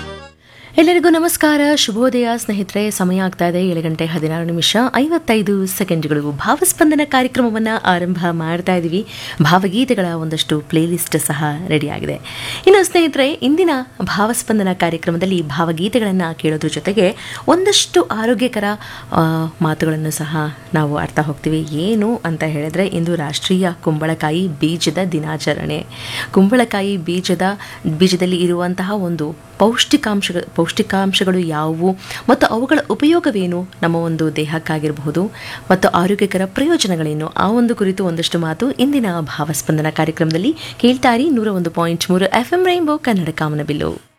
ಎಲ್ಲರಿಗೂ ನಮಸ್ಕಾರ ಶುಭೋದಯ ಸ್ನೇಹಿತರೆ ಸಮಯ ಆಗ್ತಾ ಇದೆ ಏಳು ಗಂಟೆ ಹದಿನಾರು ನಿಮಿಷ ಐವತ್ತೈದು ಸೆಕೆಂಡ್ಗಳು ಭಾವಸ್ಪಂದನ ಕಾರ್ಯಕ್ರಮವನ್ನು ಆರಂಭ ಮಾಡ್ತಾ ಇದ್ದೀವಿ ಭಾವಗೀತೆಗಳ ಒಂದಷ್ಟು ಪ್ಲೇಲಿಸ್ಟ್ ಸಹ ರೆಡಿಯಾಗಿದೆ ಇನ್ನು ಸ್ನೇಹಿತರೆ ಇಂದಿನ ಭಾವಸ್ಪಂದನ ಕಾರ್ಯಕ್ರಮದಲ್ಲಿ ಭಾವಗೀತೆಗಳನ್ನು ಕೇಳೋದ್ರ ಜೊತೆಗೆ ಒಂದಷ್ಟು ಆರೋಗ್ಯಕರ ಆ, ಮಾತುಗಳನ್ನು ಸಹ ನಾವು ಅರ್ಥ ಹೋಗ್ತೀವಿ ಏನು ಅಂತ ಹೇಳಿದ್ರೆ ಇಂದು ರಾಷ್ಟ್ರೀಯ ಕುಂಬಳಕಾಯಿ ಬೀಜದ ದಿನಾಚರಣೆ ಕುಂಬಳಕಾಯಿ ಬೀಜದ ಬೀಜದಲ್ಲಿ ಇರುವಂತಹ ಒಂದು ಪೌಷ್ಟಿಕಾಂಶಗಳು ಪೌಷ್ಟಿಕಾಂಶಗಳು ಯಾವುವು ಮತ್ತು ಅವುಗಳ ಉಪಯೋಗವೇನು ನಮ್ಮ ಒಂದು ದೇಹಕ್ಕಾಗಿರಬಹುದು ಮತ್ತು ಆರೋಗ್ಯಕರ ಪ್ರಯೋಜನಗಳೇನು ಆ ಒಂದು ಕುರಿತು ಒಂದಷ್ಟು ಮಾತು ಇಂದಿನ ಭಾವಸ್ಪಂದನ ಕಾರ್ಯಕ್ರಮದಲ್ಲಿ ಕೇಳ್ತಾರಿ ನೂರ ಒಂದು ಪಾಯಿಂಟ್ ಮೂರು ಎಫ್ ಎಂ ರೈನ್ಬೋ ಕನ್ನಡ ಕಾಮನಬಿಲ್ಲು